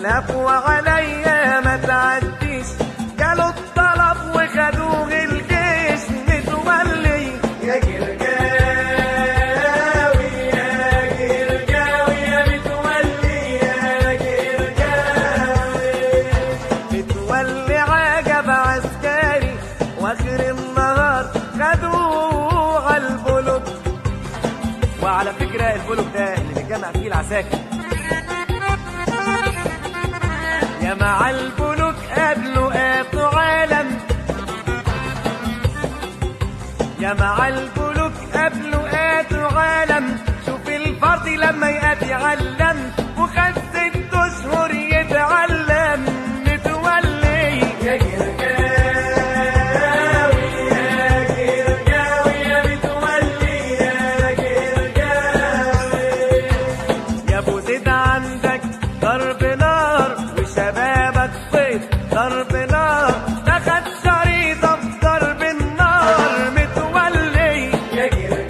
لا قوة عليا ما تعديش جالوا الطلب وخدوه الجيش متولي يا جرجاوي يا جرجاوي يا متولي يا جرجاوي متولي عجب عسكري واخر النهار خدوه على البلوك وعلى فكرة البلوك ده اللي بيتجمع فيه العساكر يا مع البلوك قبلوا قاتوا عالم يا مع البلوك قبلوا قاتوا عالم شوف الفرد لما يقات يعلم وخد ست اشهر يتعلم متولي يا جرجاوي يا جرجاوي يا متولي يا جرجاوي يا ابو زيد عندك ضرب نار وشبابك صيد ضرب نار تاخد شريطة بضرب النار متولي يا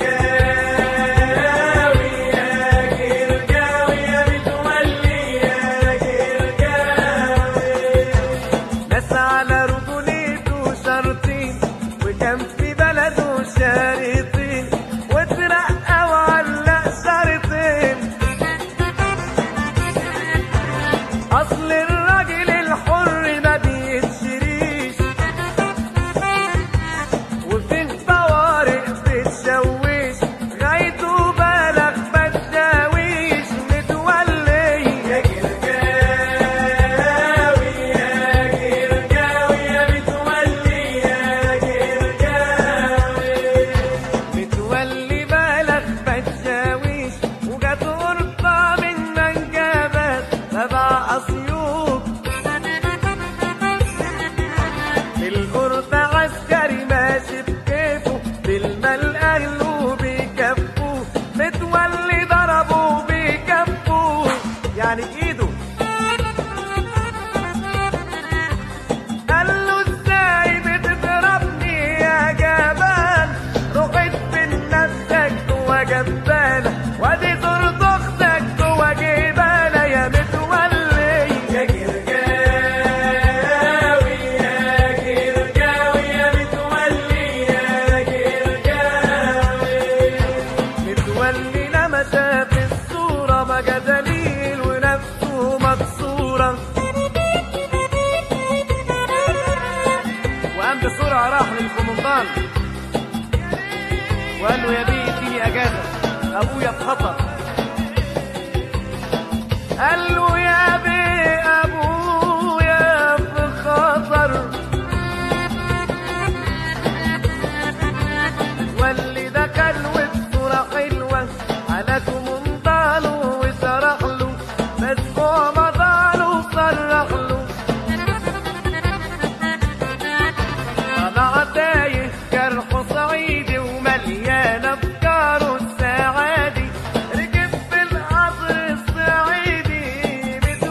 جرجاوي يا جرجاوي يا متولي يا جرجاوي ناس على رجوليته شرطين وكان في بلده شريطين واترقى وعلق شريطين اصل الراجل الحر ما بيتشريش وفي طوارئ بتشويش غايته بلغ بتشاويش متولي يا جرجاوي يا جرجاوي يا متولي يا جرجاوي متولي بلغ بتشاويش وجات غرفة من منجبات تبع أسيوط الغرفة عسكري ماشي بكيفه بالمال أهله بيكفوه متولي ضربه بيكفوه يعني بإيده قال له ازاي بتضربني يا جبان رحت من نفسك جوا جبانة وادي صورة اختك جوا جبانة يا متولي يا جرجاوي يا جرجاوي يا متولي يا جرجاوي متولي لما شاف الصورة بقى دليل ونفسه مكسورة وقام بسرعة راح للكومندان وقال له يا بيه اديني اجازة ابويا في خطر قال له يا بيه ابويا في خطر واللي ده كان وبصورة حلوة على كومندانه وشرح له بس هو مضاله وصرح له طلع تايه جرحه صعيدي ومليان افكاره السعادي ركب في القصر الصعيدي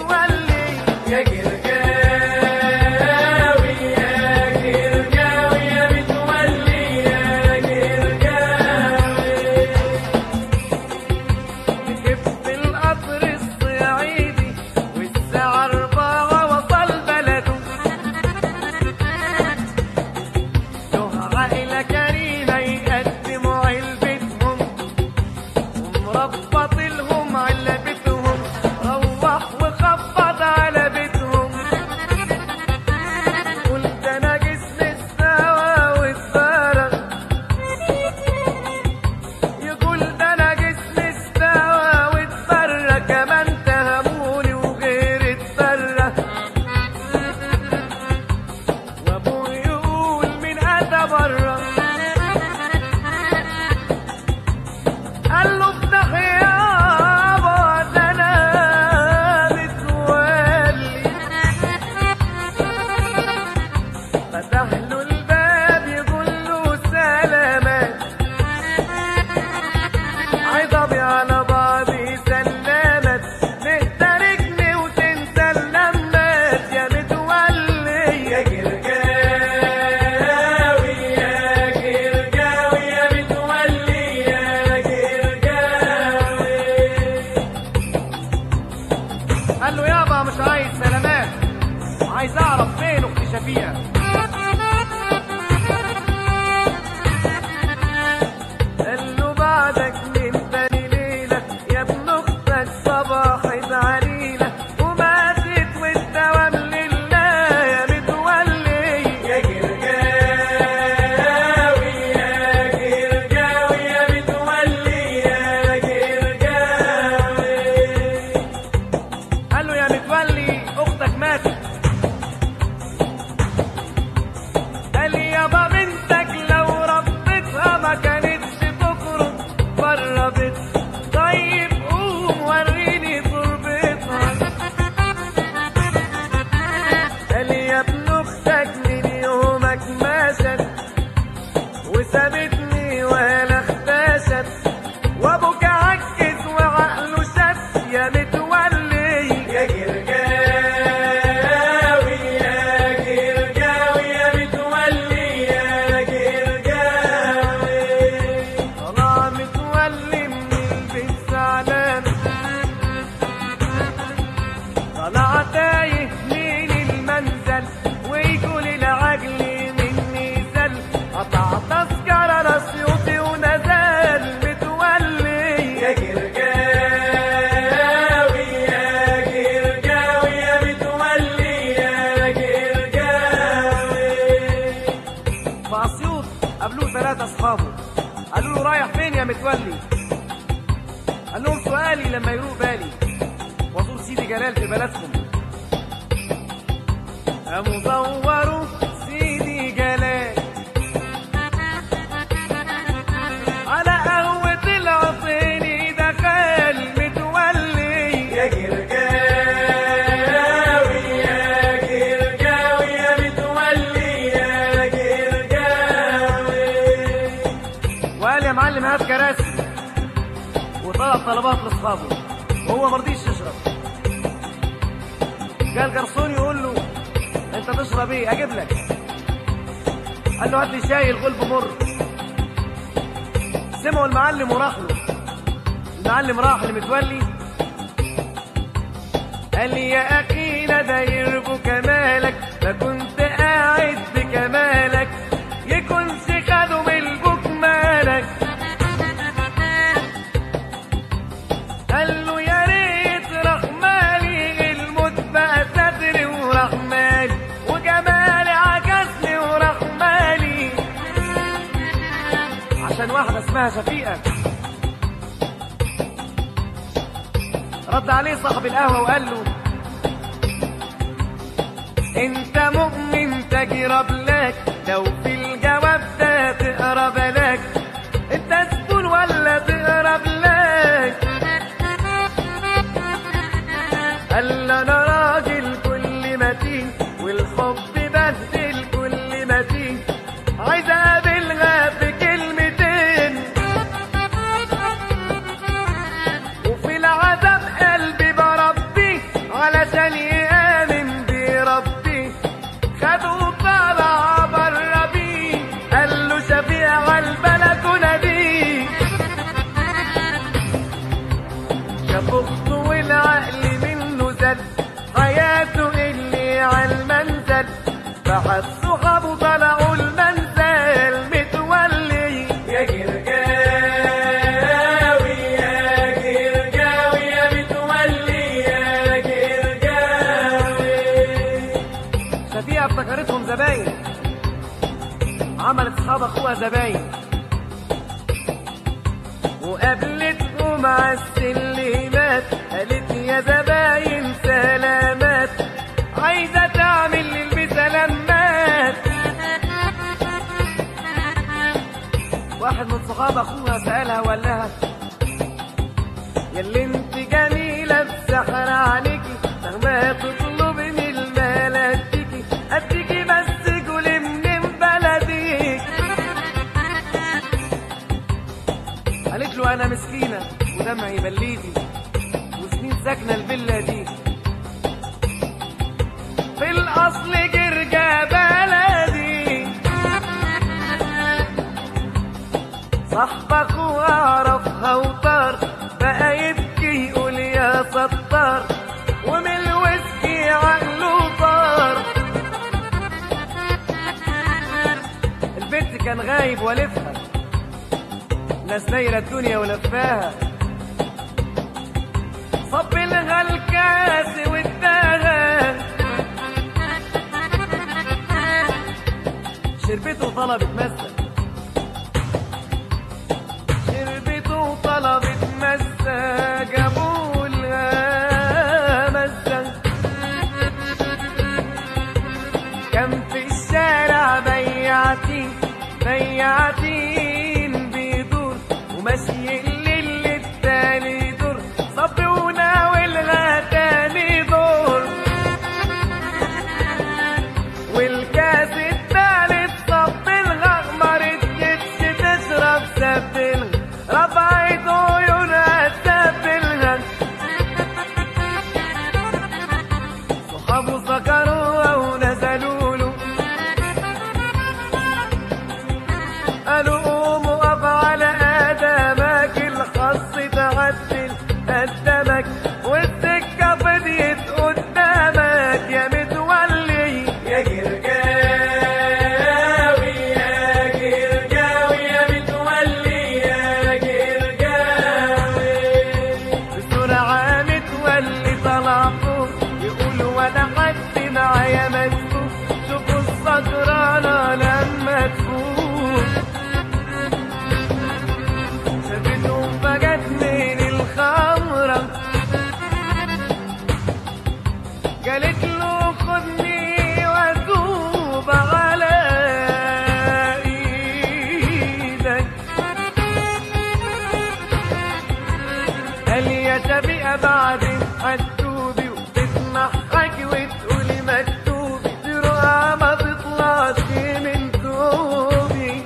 بعدك من تاني ليلة يا ابن اختك صباحت علينا وماتت والدوام لله يا متولي يا جرجاوي يا جرجاوي يا متولي يا جرجاوي قال له يا متولي اختك ماتت قال لي يابا بنتك لو ربيتها ما كانتش تخرج بره بيتها طيب قوم وريني تربتها قال لي يا ابن اختك من يومك مشت وسابتني ولا اختشت وابوك عكس وعقله شت يا متولي يا جرجاوي يا جرجاوي يا متولي يا جرجاوي طلع متولي من البيت زعلان طلع تايه من المنزل ويقول العجل مني زل قطع تذكرة لسيوطي ونزل متولي يا جرجاوي يا جرجاوي يا متولي يا جرجاوي في اسيوط قابلوه ثلاثة اصحابه قالوا له رايح فين يا متولي قال لهم سؤالي لما يروق بالي وازور سيدي جلال في بلدكم قاموا دوروا سيدي جلال على قهوة العطيني دخل متولي يا جرجاوي يا جرجاوي يا متولي يا جرجاوي وقال يا معلم هات كراسي وطلب طلبات لاصحابه وهو ما رضيش يشرب قال جرسون يقول له انت تشرب ايه اجيب لك قال له هات لي شاي الغلب مر سمعوا المعلم وراح له المعلم راح لمتولي قال لي يا اخي لا داير بكمالك ما كنت قاعد بكمالك يكونش خدوا من البوك مالك قال له يا ريت رحمالي الموت بقى ستري ورحمالي وجمالي عكسني ورحمالي عشان واحدة اسمها شفيقة رد عليه صاحب القهوة وقال له انت مؤمن تجرب لك لو في الجواب ده تقرا بلاك انت زبون ولا تقرب لك قال له انا راجل كل متين والحب بهدل كل متين عايز اقابلها بكلمتين وفي العذاب قلبي بربي علشان يآمن بربي خدوا طلع بره بيه قال له شفيع على البلكونة دي شاف اخته والعقل منه زل حياته اللي على المنزل فحد صحابه طلعوا المنزل متولي يا جرجاوي يا جرجاوي يا متولي يا جرجاوي شفيقة افتكرتهم زباين عملت اصحاب اخوها زباين وقابلتهم على السلمات قالت يا زباين سلامات عايزة تعمل للبي سلامات واحد من صحاب اخوها سألها وقال لها يا اللي انت جميلة بسحر عليكي مهما تطلبني المال اديكي اديكي بس قولي منين بلدك قالت له انا مسكينة ودمعي بليدي وسنين ساكنة الفيلا دي في الاصل جرجا بلدي صاحبك واعرفها وطار بقى يبكي يقول يا ستار ومن الويسكي عقله طار البنت كان غايب والفها ناس نايرة الدنيا ولفاها صب لها الكاس واداها شربته وطلبت مسة شربته وطلبت مسة جابوا لها مسة كان في الشارع بياعتين بياعتين بيدور وماشي الليل التاني دور صب وناولها تاني دور والكاس التالت صب لها مرتش تشرب سبلها رفعت عيونها سبلها صحابه سكروها ونزلوا له قالوا قوم وقف على آدمك الخص تعدل قدامك والسكة فضيت قدامك يا متولي يا جرجاوي يا جرجاوي يا متولي يا جرجاوي بسرعة متولي طلع فوق يقول ولا حد معايا مسكوك شوفوا السكرانة لما تفوق شافته فجت من الخمرة قالت له خدني واتوب على ايدك قال يا شبيقة بعد هتوبي وتتمحك وتقولي مكتوبي تروح ما تطلعش من توبي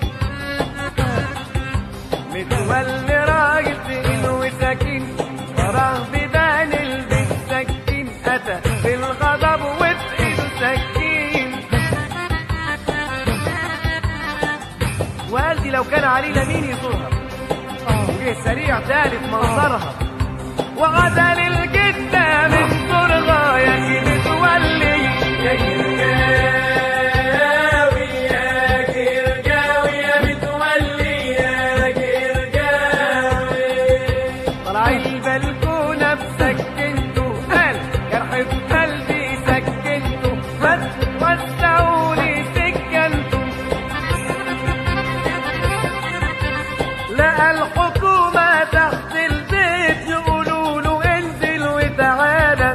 متولي راجل تقيل وسكين وراه بدان البيت سكين أتى بالغضب وبإيده سكين والدي لو كان علينا مين يزورها وجه سريع تالف منظرها وعدل الجدة من صرغة يا كده تولي يا جرجاوي يا جرجاوي يا متولي يا جرجاوي طلع البلكونة بسكنته قال جرح في قلبي سكنته بس وسعولي سكنته لقى الحكومة تحت البيت يقولوا له انزل وتعالى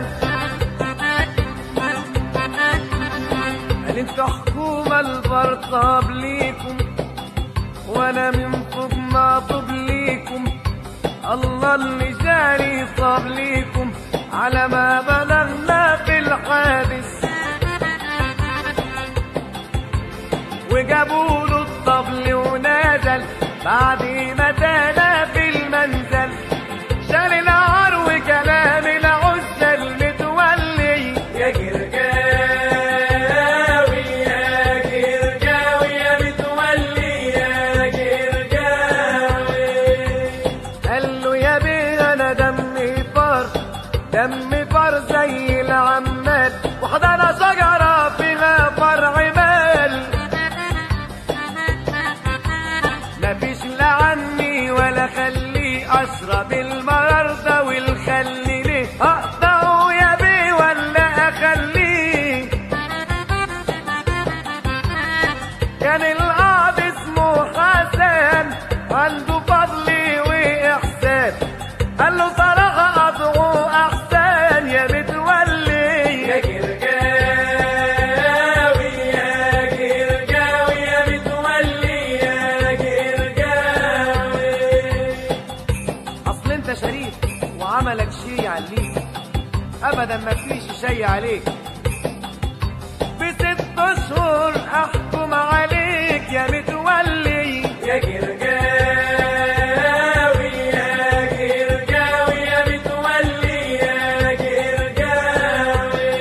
قال انتوا حكومة البرطاب ليكم وانا من فوق معطوب ليكم الله اللي جاري صاب ليكم على ما بلغنا في الحادث وجابوا له الطبل ونزل بعد ما تلا في المنزل شال العار وكلام العزة المتولي يا جرجاوي يا جرجاوي يا متولي يا جرجاوي قال له يا بيه انا دمي فار دمي فار زي العمال وحضنا شجرة فيها فرع مال مفيش لا عني ولا خليه اشرب المرار ده والخل ليه اقطعه يا بيه ولا اخليه كان القاضي اسمه حسن عنده فضل واحسان قال له صراحه اضعه احسن يا متولي يا جرجاوي يا جرجاوي يا متولي يا جرجاوي اصل انت شريف وعملك شيء يعليك ابدا ما فيش شيء عليك بست اشهر احكم عليك يا متولي يا جرجاوي يا جرجاوي يا متولي يا جرجاوي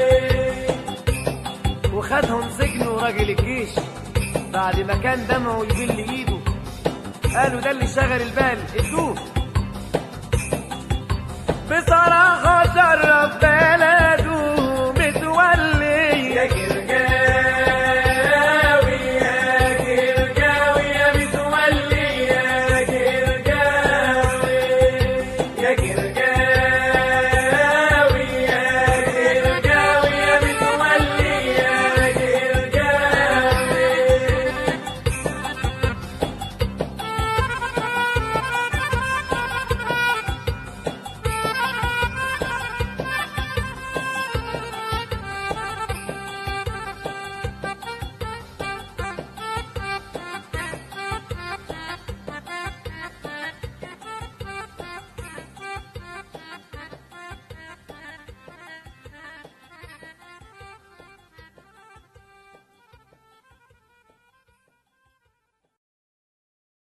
وخدهم سجنوا راجل الجيش بعد ما كان دمعه يبل ايده قالوا ده اللي شغل البال ادوه